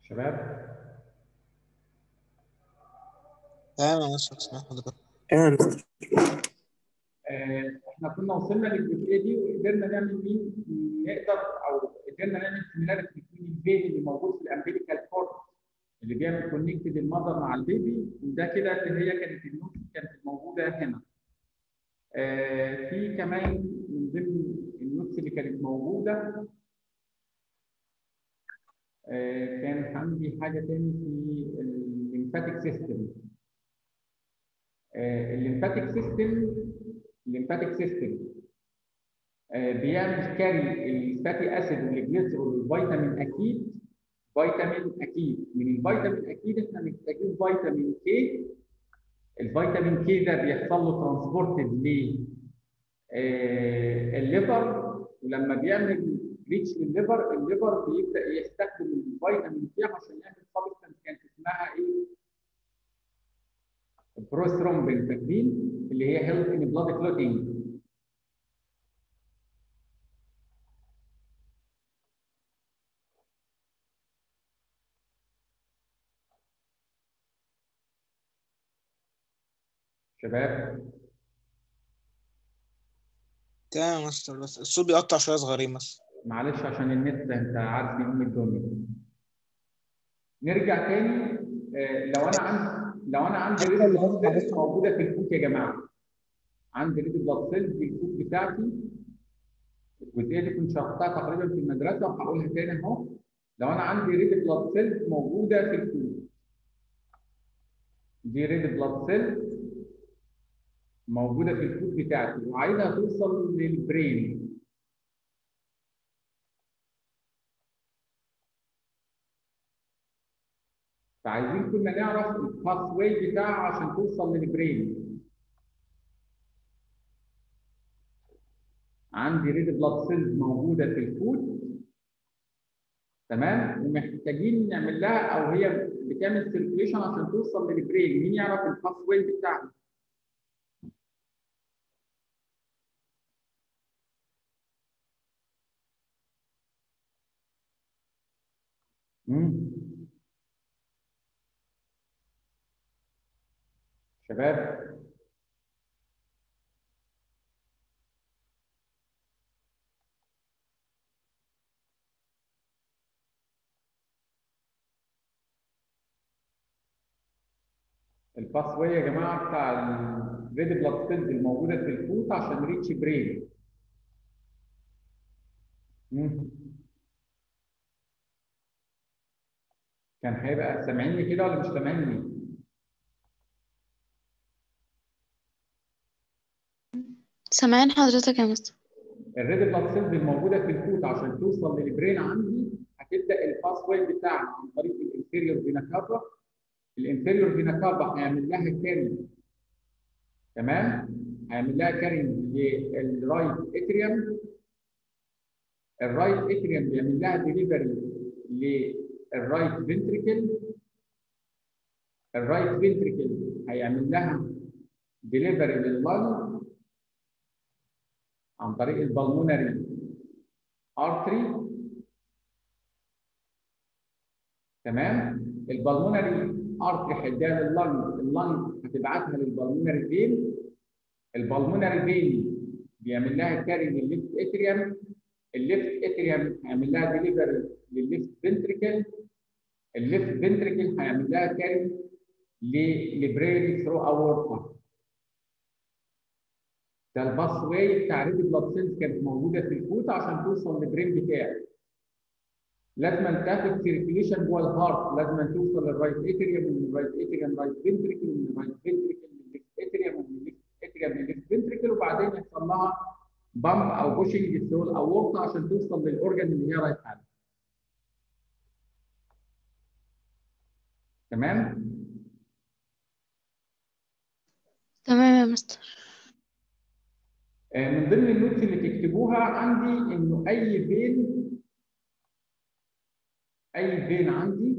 شباب تمام يا مستر سامح حضرتك تمام يا مستر آه، احنا كنا وصلنا للجزئيه دي وقدرنا نعمل مين نقدر او قدرنا نعمل سيميلاريتي بين البيبي اللي موجود في الامبليكال كورد اللي بيعمل كونكتد المذر مع البيبي وده كده اللي هي كانت النوت كانت موجوده هنا. آه، في كمان من ضمن النوتس اللي كانت موجوده آه، كان عندي حاجه تاني في الليمفاتيك سيستم. الليمفاتيك سيستم الليمفاتيك سيستم بيعمل كاري الفاتي اسيد والجليسرول والفيتامين اكيد فيتامين اكيد من الفيتامين اكيد احنا محتاجين فيتامين كي الفيتامين كي ده بيحصل له ترانسبورتد ل الليفر ولما بيعمل ريتش للليفر الليفر بيبدا يستخدم الفيتامين كي عشان يعمل سبستنس كانت اسمها ايه؟ بروسترومبين فاكرين اللي هي هيلث ان بلاد كلوتينج شباب تمام يا مستر بس الصوت بيقطع شويه صغيرين بس معلش عشان النت انت عارف يوم الدنيا نرجع تاني آه، لو انا عندي لو انا عندي ريد بلاد سيلز موجوده في الكوك يا جماعه عندي ريد بلاد سيلز في الكوك بتاعتي الجزئيه دي كنت شرحتها تقريبا في المدرسه وهقولها تاني اهو لو انا عندي ريد بلاد سيلز موجوده في الكوك دي ريد بلاد سيلز موجوده في الكوك بتاعتي وعايزها توصل للبرين فعايزين كنا نعرف الباث واي بتاعها عشان توصل للبرين عندي ريد بلاد سيلز موجوده في الفود تمام ومحتاجين نعمل لها او هي بتعمل سيركيليشن عشان توصل للبرين مين يعرف الباث واي بتاعها مم. شباب الباس واي يا جماعه بتاع الريد بلاد سيلز الموجوده في الفوت عشان ريتش برين مم. كان هيبقى سامعيني كده ولا مش سامعيني؟ سامعين حضرتك يا مستر الريد بلاد سيلز الموجوده في الفوت عشان توصل للبرين عندي هتبدا الباس واي بتاعها عن طريق الانفيريور فينا كافا الانفيريور فينا كافا هيعمل لها كاري تمام هيعمل لها كاري للرايت اتريوم الرايت اتريوم بيعمل لها ديليفري للرايت فنتريكل الرايت فنتريكل هيعمل لها ديليفري لللنج عن طريق البلمونري ارتري تمام البلمونري ارتري هيديها لللنج اللنج هتبعتها للبلمونري فين البلمونري فين بيعمل لها كاري للليفت اتريوم الليفت اتريوم هيعمل لها ديليفري للليفت فنتريكل الليفت فنتريكل هيعمل لها كاري للبرين ثرو اورتا ده الباس واي بتاع ريد بلاد سيلز كانت موجوده في الفوت عشان توصل للبرين بتاعي لازم تاخد سيركيليشن جوه الهارت لازم توصل للرايت اتريوم ومن الرايت اتريوم رايت فنتريكل ومن الرايت فنتريكل للليفت اتريوم ومن الليفت اتريوم للليفت فنتريكل وبعدين يحصل لها بامب او بوشنج ثرو الاورتا عشان توصل للاورجن اللي هي رايت هاند تمام تمام يا مستر آه، من ضمن النوتس اللي تكتبوها عندي انه اي فين اي فين عندي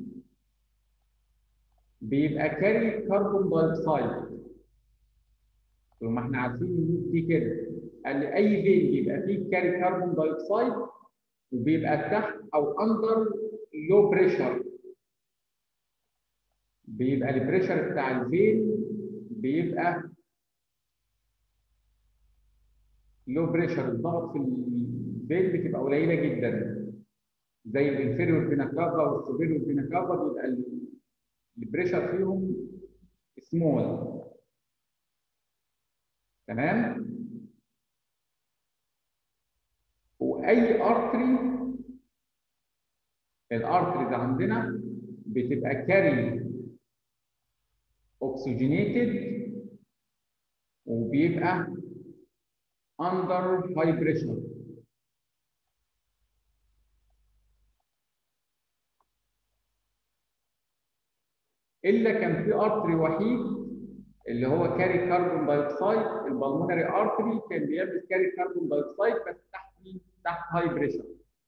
بيبقى كاري كربون دايوكسيد وما احنا عارفين النوت دي كده قال لي اي فين بيبقى فيه كاري كربون دايوكسيد وبيبقى تحت او اندر لو بريشر بيبقى البريشر بتاع الفين بيبقى لو بريشر الضغط في الفين بتبقى قليله جدا زي الانفيريور فينا كافا والسوبيريور فينا كافا بيبقى ال- البريشر فيهم سمول تمام واي ارتري الارتريز عندنا بتبقى كاري اوكسجينيتد وبيبقى under high pressure الا كان في ارتري وحيد اللي هو كاري كربون دايوكسيد البلمونري ارتري كان بيلبس كاري كربون دايوكسيد بس تحت مين؟ تحت هاي بريشر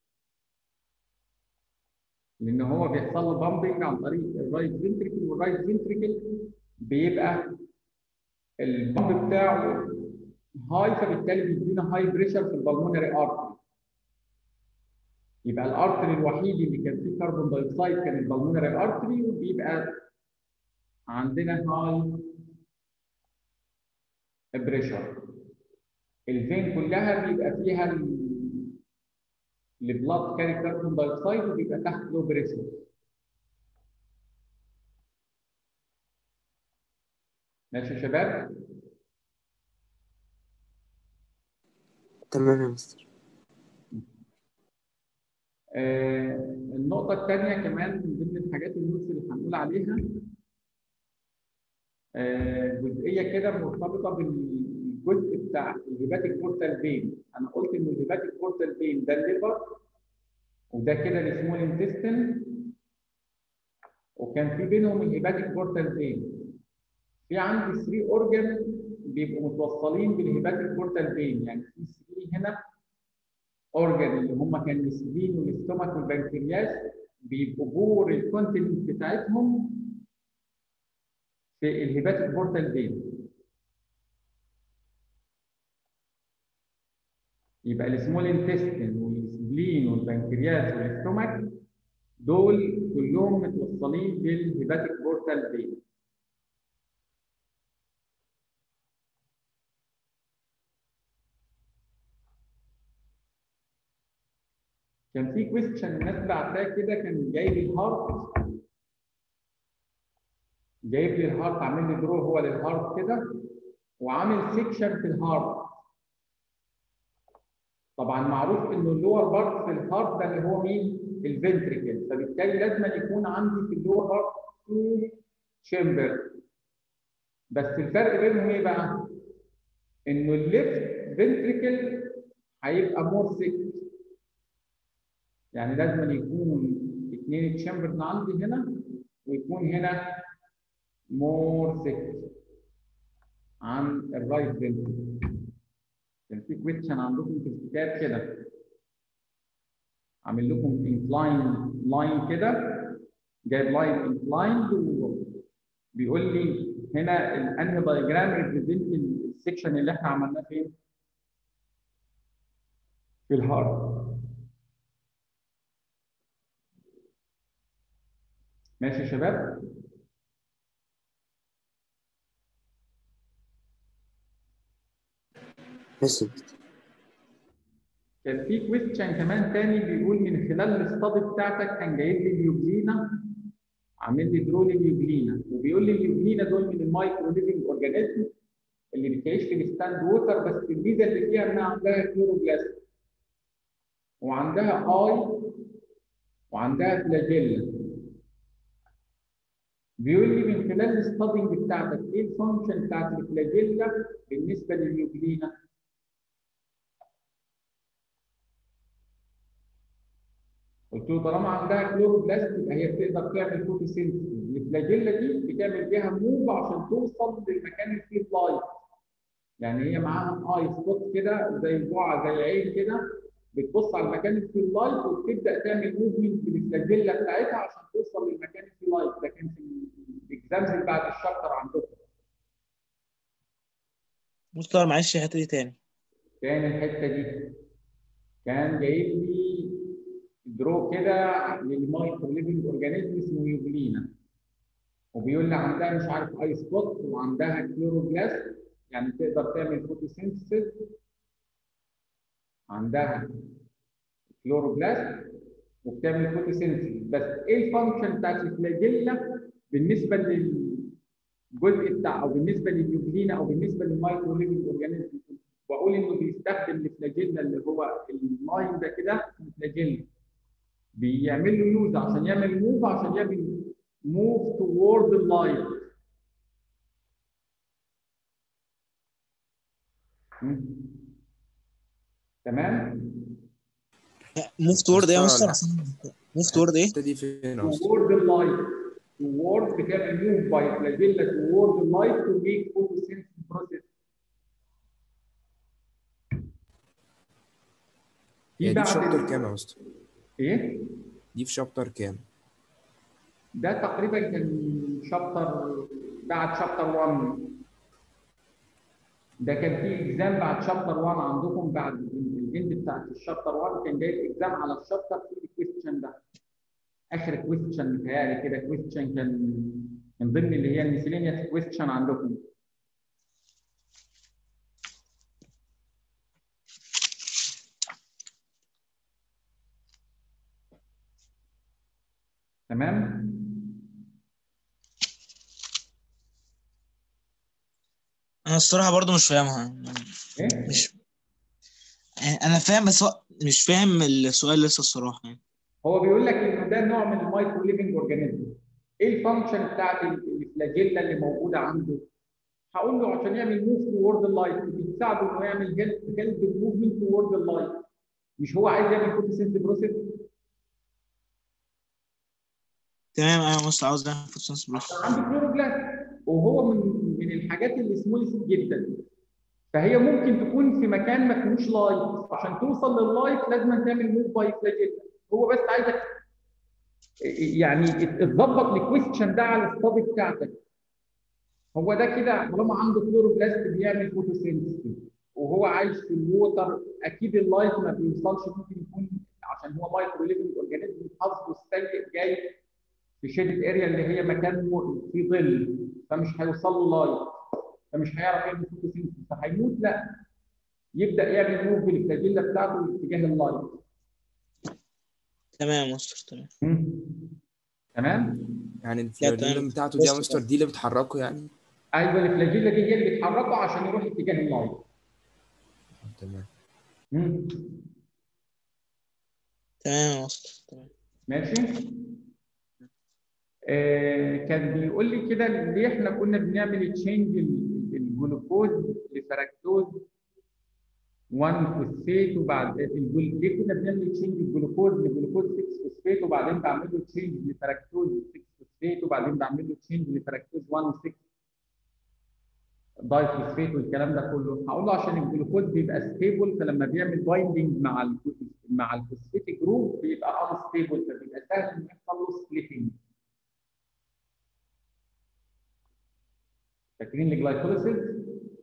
لان هو بيحصل له بامبنج عن طريق الرايت فنتريكل والرايت فنتريكل بيبقى البامب بتاعه هاي فبالتالي بيدينا هاي بريشر في البلمونري ارتري يبقى الارتري الوحيد اللي كان فيه كربون دايوكسيد كان البلمونري ارتري وبيبقى عندنا هاي بريشر الفين كلها بيبقى فيها البلاد كاري كربون دايوكسيد وبيبقى تحت لو بريشر ماشي يا شباب تمام يا مستر آه النقطة الثانية كمان من ضمن الحاجات النوتس اللي هنقول عليها آه جزئية كده مرتبطة بالجزء بتاع الهيباتيك بورتال فين أنا قلت إن الهيباتيك بورتال فين ده الليفر وده كده السمول انتستين وكان في بينهم الهيباتيك بورتال فين في عندي 3 اورجان بيبقوا متوصلين بالهيباتيك بورتال فين يعني في 3 هنا اورجان اللي هم كان السبين والاستومك والبنكرياس بيبقوا بور الكونتنت بتاعتهم في الهيباتيك بورتال فين يبقى السمول انتستين والسبلين والبنكرياس والاستومك دول كلهم متوصلين بالهيباتيك بورتال فين كان في كويستشن الناس بعتها كده كان جايب الهارت جايب لي الهارت عامل لي درو هو للهارت كده وعامل سيكشن في الهارت طبعا معروف انه اللور بارت في الهارت ده اللي هو مين؟ الفنتريكل فبالتالي لازم يكون عندي في اللور بارت تو تشامبر بس الفرق بينهم ايه بقى؟ انه الليفت فنتريكل هيبقى مور سيك يعني لازم يكون اثنين تشامبرز عندي هنا ويكون هنا مور سيك عن الرايت فنتريكل كان في كويشن عندكم في الكتاب كده عامل لكم انكلاين لاين كده جايب لاين انكلايند وبيقول لي هنا الانهي دايجرام ريبريزنت السكشن اللي احنا عملناه فين؟ في الهارت ماشي يا شباب؟ ماشي كان في كويستشن كمان تاني بيقول من خلال الاستادي بتاعتك كان جايب لي اليوبلينا عامل لي درو لليوبلينا وبيقول لي اليوبلينا دول من المايكرو ليفنج اورجانيزم اللي بتعيش في الستاند ووتر بس الميزه اللي فيها انها عندها كلوروبلاست وعندها اي وعندها فلاجيلا بيقول لي من خلال الستادنج بتاعتك ايه الفانكشن بتاعت الفلاجيلا بالنسبه لليوبلينا قلت له طالما عندها كلوروبلاست يبقى هي بتقدر تعمل فوتوسينثيز الفلاجيلا دي بتعمل بيها موف عشان توصل للمكان اللي فيه اللايت يعني هي معاها اي سبوت كده زي البقعه زي عين كده بتبص على المكان اللي فيه اللايت وبتبدا تعمل موفمنت بالفلاجيلا بتاعتها عشان توصل للمكان اللي فيه لايت ده كان في الاكزامز اللي بعد الشابتر عندكم مستر معلش الحته دي تاني كان الحته دي كان جايب لي درو كده للمايكرو ليفنج اورجانيزم اسمه يوبلينا وبيقول لي عندها مش عارف اي سبوت وعندها كلوروبلاست يعني تقدر تعمل فوتوسينثيسيس عندها كلوروبلاست وبتعمل فوتوسينثيسيس بس ايه الفانكشن بتاعت الفلاجيلا بالنسبه للجزء بتاع او بالنسبه للنيوكلينا او بالنسبه للمايكرو ليفنج اورجانيزم واقول انه بيستخدم الفلاجيلا اللي هو اللاين ده كده اسمه فلاجيلا بيعمل له يوز عشان يعمل موف عشان يعمل موف توورد اللايت تمام موف تورد ايه يا مستر موف تورد ايه الحته دي فين يا مستر toward the light toward بتعمل move by flagella toward the light to make photosynthesis process هي في دي في بعد شابتر كام يا مستر ايه دي في شابتر كام ده تقريبا كان شابتر بعد شابتر 1 ده كان في اكزام بعد شابتر 1 عندكم بعد الاند بتاعت الشابتر 1 كان جاي اكزام على الشابتر في الكويستشن ده اخر كويستشن متهيألي كده كويستشن كان من ضمن اللي هي الميسيلينيوس كويستشن عندكم تمام انا الصراحه برضو مش فاهمها ايه مش يعني انا فاهم بس هو مش فاهم السؤال لسه الصراحه يعني هو بيقول لك انه ده نوع من المايكرو ليفنج اورجانيزم ايه الفانكشن بتاعت الفلاجيلا اللي موجوده عنده هقول له عشان يعمل موف توورد اللايت بتساعده انه يعمل هيلب هيلب موفمنت توورد اللايت مش هو عايز يعمل فوتوسينث بروسيس تمام انا مستر عاوز اعمل فوتوسينثيسيس بروسيس عنده كلوروبلاست وهو من من الحاجات اللي سمول جدا فهي ممكن تكون في مكان ما فيهوش لايت عشان توصل لللايت لازم تعمل موف باي فلاجيلا هو بس عايزك يعني تظبط الكويستشن ده على الستادي بتاعتك هو ده كده طالما عنده كلوروبلاست بيعمل فوتوسينثيسيس وهو عايش في الووتر اكيد اللايت ما بيوصلش ممكن يكون عشان هو مايكرو ليفنج اورجانيزم حظه السيء جاي في شيدد اريا اللي هي مكان م- فيه ظل فمش هيوصل له لايت فمش هيعرف يعمل فوتوسينثيسيس فهيموت لا يبدا يعمل موف بالفلاجيلا بتاعته اتجاه اللايت تمام يا مستر تمام مم. تمام يعني تمام. الفلاجيلا بتاعته دي يا بص مستر دي اللي بتحركه يعني ايوه الفلاجيلا دي هي اللي بتحركه عشان يروح اتجاه اللايت تمام مم. تمام يا مستر تمام ماشي آه كان بيقول لي كده ليه احنا كنا بنعمل تشينج الجلوكوز لفركتوز 1 فوسفيت وبعد الجل... ليه كنا بنعمل تشينج الجلوكوز لجلوكوز 6 فوسفيت وبعدين بعمل له تشينج لفركتوز 6 فوسفيت وبعدين بعمل له تشينج لفركتوز 1 و6 داي فوسفيت والكلام ده كله هقول له عشان الجلوكوز بيبقى ستيبل فلما بيعمل بايندنج مع ال مع الفوسفيت جروب بيبقى انستيبل فبيبقى سهل ان يحصل له سبليتنج فاكرين الجلايكوليسيس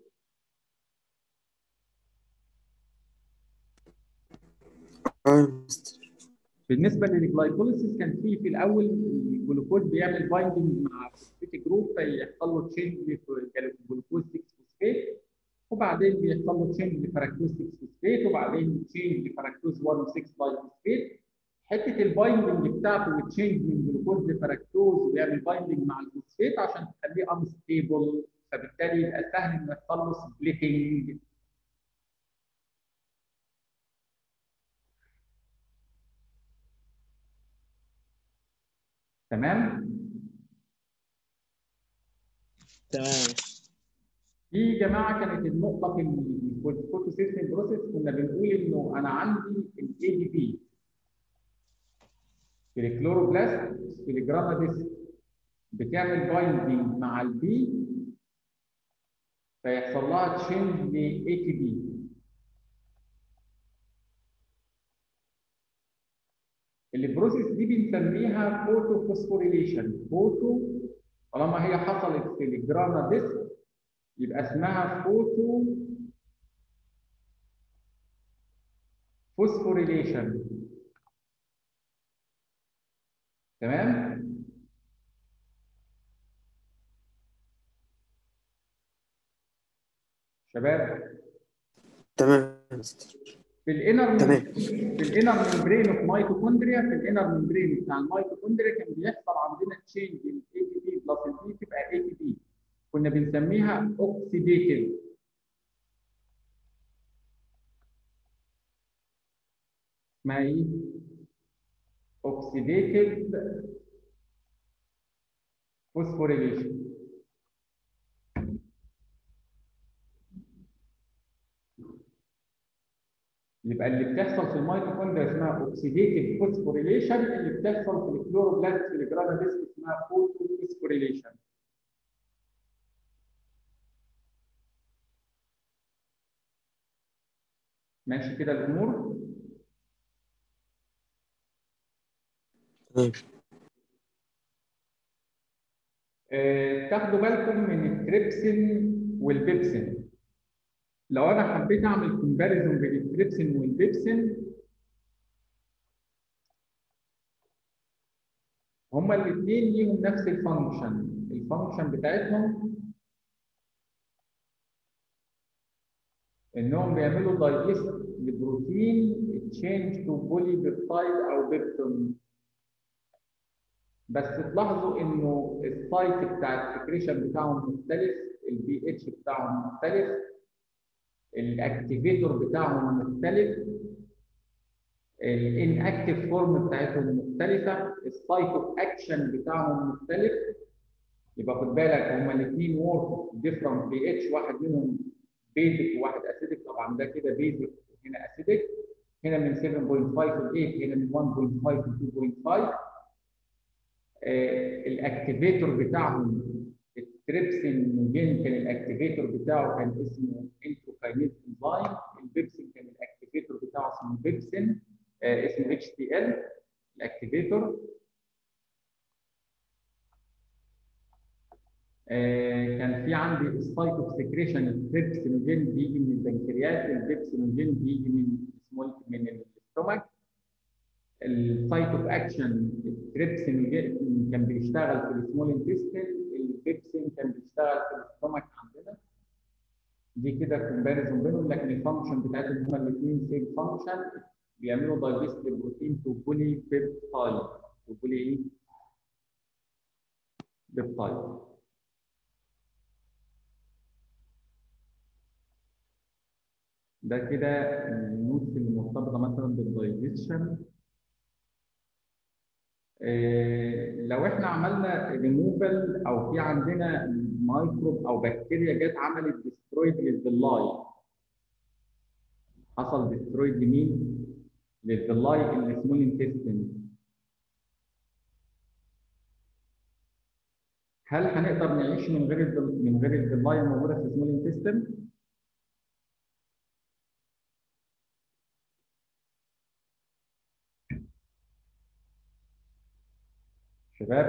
اه يا مستر بالنسبه للجلايكوليسيس كان في في الاول الجلوكوز بيعمل بايندنج مع فوسفيت جروب فيحصل له تشينج لجلوكوز 6 فوسفيت وبعدين بيحصل له تشينج لفركتوز 6 فوسفيت وبعدين تشينج لفركتوز 1 و 6 داي فوسفيت حته البايندنج بتاعته والتشينج من جلوكوز لفركتوز ويعمل بايندنج مع الفوسفيت عشان تخليه انستيبل فبالتالي يبقى سهل انه يحصل له سبليتنج تمام تمام دي يا جماعه كانت النقطه في الفوتوسيستم بروسيس كنا بنقول انه انا عندي الاي دي بي في الكلوروبلاست في الجراناديس بتعمل بايندينج مع البي فيحصل لها تشينج ل اي تي بي البروسيس دي بنسميها فوتو فوسفوريليشن فوتو طالما هي حصلت في الجراناديس يبقى اسمها فوتو فوسفوريليشن تمام شباب تمام يا مستر في الانر تمام. في الانر ممبرين اوف ميتوكوندريا في الانر ممبرين بتاع الميتوكوندريا كان بيحصل عندنا تشينج الاي تي بي بلس البي تبقى اي تي بي كنا بنسميها اوكسيديتيف اسمها ايه؟ اوكسيديتيف فوسفوريليشن يبقى اللي بتحصل في الميتوكوندريا اسمها اوكسيديتيف فوسفوريليشن اللي بتحصل في الكلوروبلاست في الجرانا ديسك اسمها فوتو فوسفوريليشن ماشي كده الامور تمام آه، تاخدوا بالكم من التريبسين والبيبسين لو انا حبيت اعمل كومباريزون بين التريبسين والبيبسين هما الاثنين ليهم نفس الفانكشن الفانكشن بتاعتهم انهم بيعملوا دايجست لبروتين تشينج تو بولي بيبتايد او بيبتون بس تلاحظوا انه السايت بتاع السكريشن بتاعهم مختلف البي اتش بتاعهم مختلف الاكتيفيتور بتاعهم مختلف الانكتيف فورم بتاعتهم مختلفه السايت اوف اكشن بتاعهم مختلف يبقى خد بالك هما الاثنين وورك ديفرنت بي اتش واحد منهم بيزك وواحد اسيدك طبعا ده كده بيزك هنا اسيدك هنا من 7.5 ل 8 هنا من 1.5 ل 2.5 آه، الاكتيفيتور بتاعهم التريبسين جين كان الاكتيفيتور بتاعه كان اسمه انتروكاينيز انزايم البيبسين كان الاكتيفيتور بتاعه اسمه بيبسين آه، اسمه اتش تي ال الاكتيفيتور آه، كان في عندي السايت اوف سكريشن التريبسينوجين بيجي من البنكرياس البيبسينوجين بيجي من سمول من الاستومك السايت اوف اكشن التريبسين كان بيشتغل في السمول انتستين البيبسين كان بيشتغل في الاستومك عندنا دي كده كومباريزون بينهم لكن الفانكشن بتاعتهم هما الاثنين سيم فانكشن بيعملوا دايجست للبروتين تو بولي بيبتايد تو بولي ايه؟ بيبتايد ده كده النوتس اللي مرتبطه مثلا بالدايجيشن إيه، لو احنا عملنا ريموفال او في عندنا مايكروب او بكتيريا جت عملت ديسترويد للفيلاي حصل ديسترويد لمين؟ للفيلاي اللي اسمه الانتستين هل هنقدر نعيش من غير الفيل- من غير الفيلاي الموجوده في اسمه الانتستين؟ شباب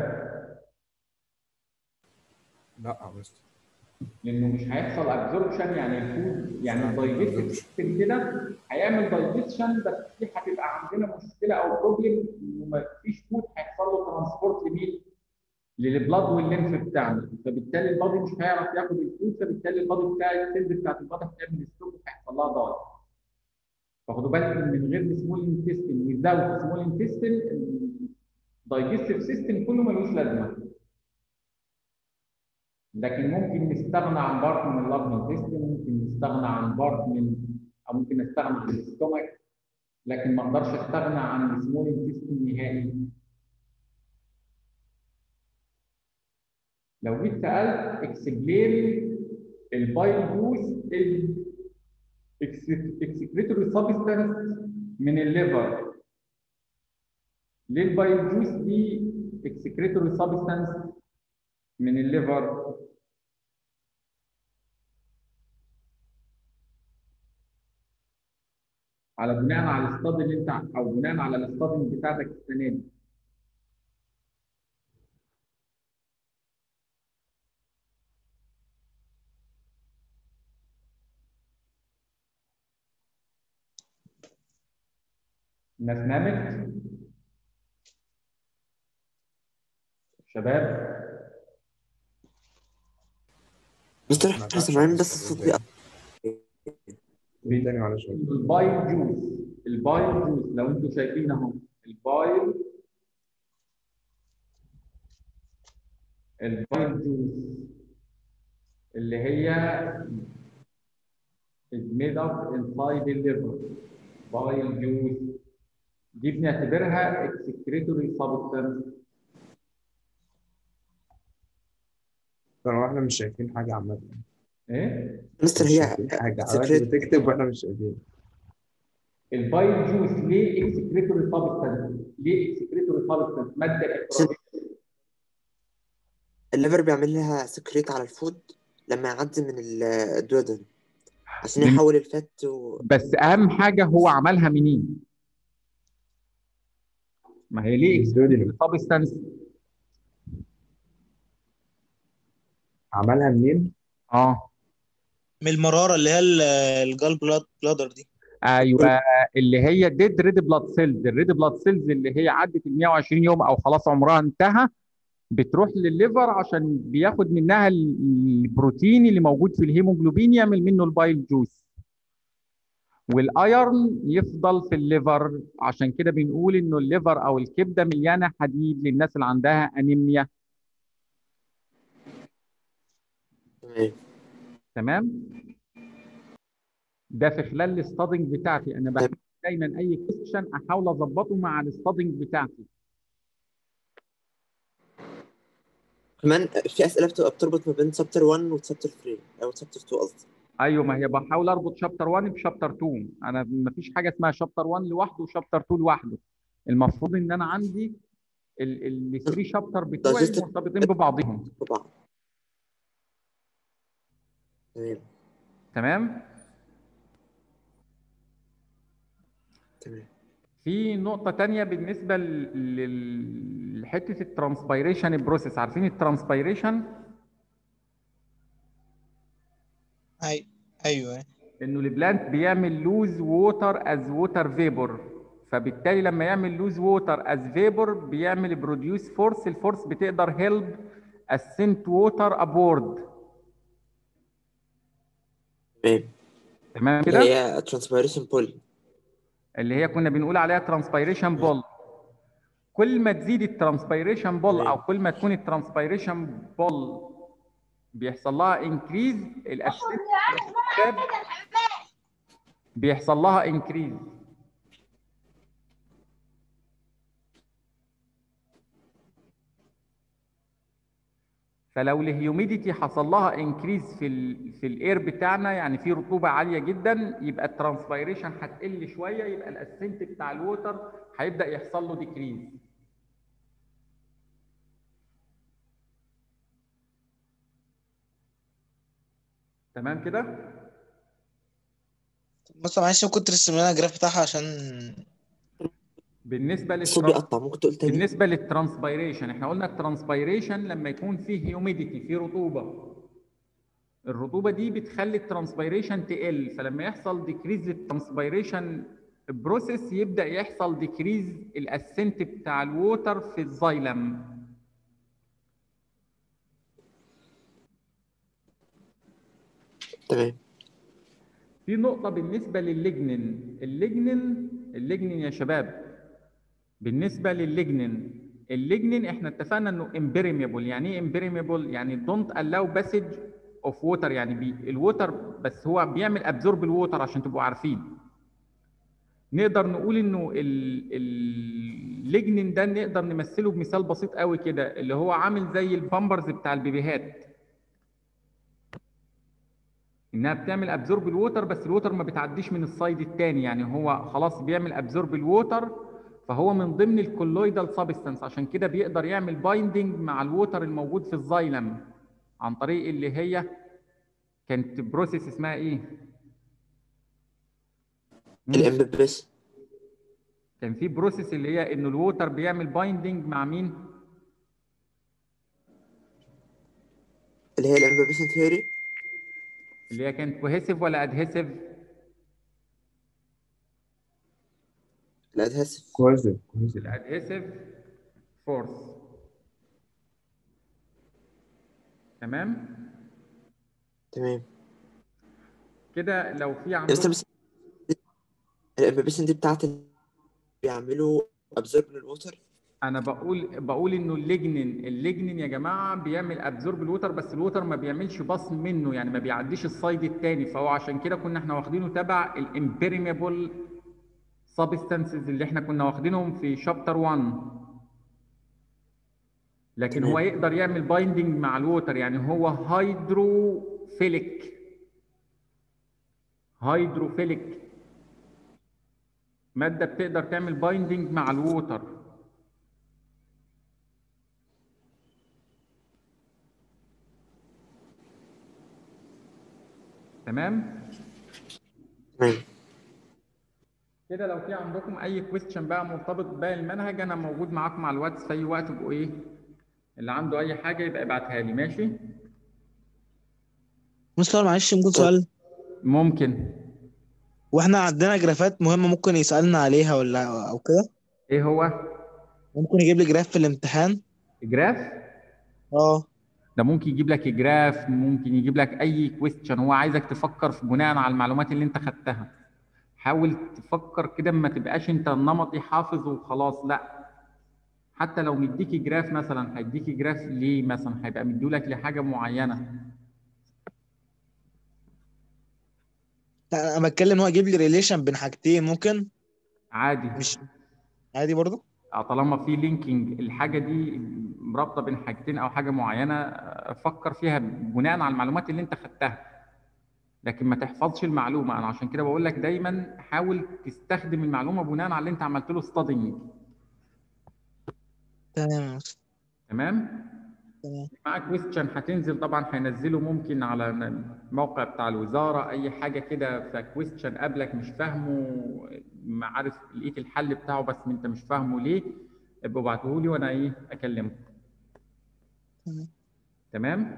لا يا مستر لانه مش هيحصل ابزوربشن يعني الفود يعني الدايجستيف سيستم كده هيعمل دايجستشن بس في هتبقى عندنا مشكله او بروبلم انه ما فيش فود هيحصل له ترانسبورت لمين؟ للبلاد والليمف بتاعنا فبالتالي البادي مش هيعرف ياخد الفود فبالتالي البادي بتاع السيلز بتاعت البادي هتعمل ستوب هيحصل لها ضغط فخدوا بالكم من غير السمول انتستين ويزاوت سمول انتستين الدايجستيف سيستم كله ملوش لازمه لكن ممكن نستغنى عن بارت من اللارج انتستين ممكن نستغنى عن بارت من او ممكن نستغنى عن الاستومك لكن ما اقدرش استغنى عن السمول انتستين نهائي لو جيت سالت اكسبلين البايل جوز اكسكريتوري سبستانس من الليفر ليه البايل جوز دي اكسكريتوري سبستانس من الليفر على بناء على الاستاد اللي انت او بناء على الاستاد بتاعتك السنه دي الناس نامت شباب مستر احنا سامعين بس الصوت بيقطع قول تاني معلش البايل جوز البايل جوز لو انتم شايفين اهو البايل البايل جوز اللي هي is made up inside the liver bile juice دي بنعتبرها excretory substance طبعا احنا مش شايفين حاجة عامة ايه مش مستر هي شايفين حاجة حضرتك سكريت بتكتب واحنا مش شايفين البايل جوز ليه excretory substance ليه excretory substance ماده افرازيه الليفر بيعمل لها سكريت على الفود لما يعدي من ال- الدودن عشان من- يحول الفات و... بس اهم حاجه هو عملها منين ما هي ليه الدودن. سبستانس عملها منين؟ اه من المرارة اللي هي ال- الجال بلاد بلادر دي ايوه اللي هي ديد ريد بلاد سيلز الريد بلاد سيلز اللي هي عدت ال 120 يوم او خلاص عمرها انتهى بتروح للليفر عشان بياخد منها ال- البروتين اللي موجود في الهيموجلوبين يعمل منه البايل جوز والايرن يفضل في الليفر عشان كده بنقول انه الليفر او الكبده مليانه حديد للناس اللي عندها انيميا تمام تمام ده في خلال الاستادنج بتاعتي انا بحب دايما اي كويستشن احاول اظبطه مع الاستادنج بتاعتي كمان في اسئله بتبقى بتربط ما بين شابتر 1 وشابتر 3 او شابتر 2 قصدي ايوه ما هي بحاول اربط شابتر 1 بشابتر 2 انا ما فيش حاجه اسمها شابتر 1 لوحده وشابتر 2 لوحده المفروض ان انا عندي الثري شابتر بتوعي Digestive- مرتبطين ببعضهم ببعض تمام تمام تمام في نقطة تانية بالنسبة ل- لل- لحتة الترانسبيريشن بروسيس عارفين الترانسبيريشن أي... ايوه انه البلانت بيعمل لوز ووتر از ووتر فيبور فبالتالي لما يعمل لوز ووتر از فيبور بيعمل بروديوس فورس الفورس بتقدر هيلب اسنت ووتر ابورد تمام تمام اللي كده هي ترانسبيريشن بول اللي هي كنا بنقول عليها ترانسبيريشن بول كل ما تزيد الترانسبيريشن بول تمام. او كل ما تكون الترانسبيريشن بول بيحصل لها انكريز الاسيد بيحصل لها انكريز فلو الهيوميديتي حصل لها انكريز في ال في الاير بتاعنا يعني في رطوبه عاليه جدا يبقى الترانسبيريشن هتقل شويه يبقى الاسنت بتاع الووتر هيبدا يحصل له ديكريز تمام كده بص معلش ممكن ترسم لنا الجراف بتاعها عشان بالنسبه الصوت للترانس بيقطع ممكن تقول تاني بالنسبه للترانسبيريشن احنا قلنا الترانسبيريشن لما يكون فيه هيوميديتي فيه رطوبه الرطوبه دي بتخلي الترانسبيريشن تقل فلما يحصل ديكريز للترانسبيريشن بروسيس يبدا يحصل ديكريز الاسنت بتاع الووتر في الزايلم تمام في نقطة بالنسبة للليجنين الليجنين الليجنين يا شباب بالنسبة للليجنين الليجنين احنا اتفقنا انه امبريميبل يعني ايه امبريميبل يعني دونت الاو باسج اوف ووتر يعني بي الووتر بس هو بيعمل ابزورب الووتر عشان تبقوا عارفين نقدر نقول انه ال- الليجنين ده نقدر نمثله بمثال بسيط قوي كده اللي هو عامل زي البامبرز بتاع البيبيهات انها بتعمل ابزورب الووتر بس الووتر ما بتعديش من السايد الثاني يعني هو خلاص بيعمل ابزورب الووتر فهو من ضمن الكولويدال سبستانس عشان كده بيقدر يعمل بايندنج مع الووتر الموجود في الزايلم عن طريق اللي هي كانت بروسيس اسمها ايه؟ مم. الامبريس كان في بروسيس اللي هي انه الووتر بيعمل بايندنج مع مين؟ اللي هي الامبريشن ثيوري اللي هي كانت كوهيسيف ولا ادهيسيف؟ الادهيسيف كويس كويس الادهيسيف فورس تمام؟ تمام كده لو في يا مستر عندكم بس الامبيبيشن دي بتاعت اللي بيعملوا ابزورب للوتر انا بقول بقول انه الليجنين الليجنين يا جماعه بيعمل ابزورب الوتر بس الوتر ما بيعملش بصل منه يعني ما بيعديش السايد التاني فهو عشان كده كنا احنا واخدينه تبع الامبيريميبل سبستانسز اللي احنا كنا واخدينهم في شابتر 1 لكن هو تمام. يقدر يعمل بايندنج مع الوتر يعني هو هيدروفيليك هيدروفيليك ماده بتقدر تعمل بايندنج مع الوتر تمام تمام كده لو في عندكم اي كويستشن بقى مرتبط بباقي المنهج انا موجود معاكم على الواتس في اي وقت ابقوا ايه اللي عنده اي حاجه يبقى يبعتها لي ماشي مستر معلش ممكن سؤال ممكن واحنا عندنا جرافات مهمة ممكن يسألنا عليها ولا او كده ايه هو ممكن يجيب لي جراف في الامتحان جراف اه ده ممكن يجيب لك جراف ممكن يجيب لك اي كويستشن هو عايزك تفكر في بناء على المعلومات اللي انت خدتها حاول تفكر كده ما تبقاش انت نمطي حافظ وخلاص لا حتى لو مديكي جراف مثلا هيديكي جراف ليه مثلا هيبقى مديولك لحاجه معينه لا انا بتكلم هو يجيب لي ريليشن بين حاجتين ممكن عادي مش عادي برضه آه، طالما في لينكينج الحاجه دي رابطه بين حاجتين او حاجه معينه آه، فكر فيها بناء على المعلومات اللي انت خدتها لكن ما تحفظش المعلومه انا عشان كده بقول لك دايما حاول تستخدم المعلومه بناء على اللي انت عملت له ستادينج تمام يا مستر. تمام تمام معاك كويستشن هتنزل طبعا هينزله ممكن على الموقع بتاع الوزاره اي حاجه كده فكويستشن قبلك مش فاهمه ما عارف لقيت الحل بتاعه بس انت مش فاهمه ليه ابقوا ابعتوه لي وانا ايه اكلمه تمام تمام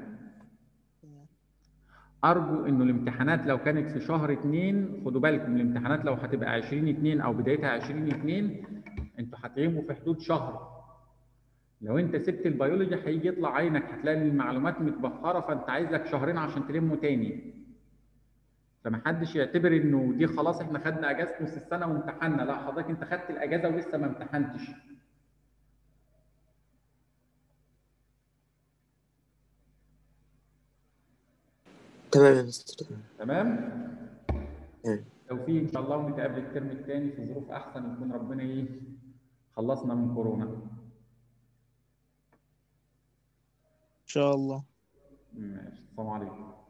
ارجو انه الامتحانات لو كانت في شهر اتنين خدوا بالكم الامتحانات لو هتبقى 20 اتنين او بدايتها 20 اتنين انتوا هتغيبوا في حدود شهر لو انت سبت البيولوجي هيجي يطلع عينك هتلاقي المعلومات متبخره فانت عايز لك شهرين عشان تلمه تاني فمحدش يعتبر انه دي خلاص احنا خدنا اجازه نص السنه وامتحنا لا حضرتك انت خدت الاجازه ولسه ما امتحنتش تمام يا مستر تمام تمام تمام. توفيق ان شاء الله ونتقابل الترم الثاني في ظروف احسن يكون ربنا ايه خلصنا من كورونا ان شاء الله ماشي السلام عليكم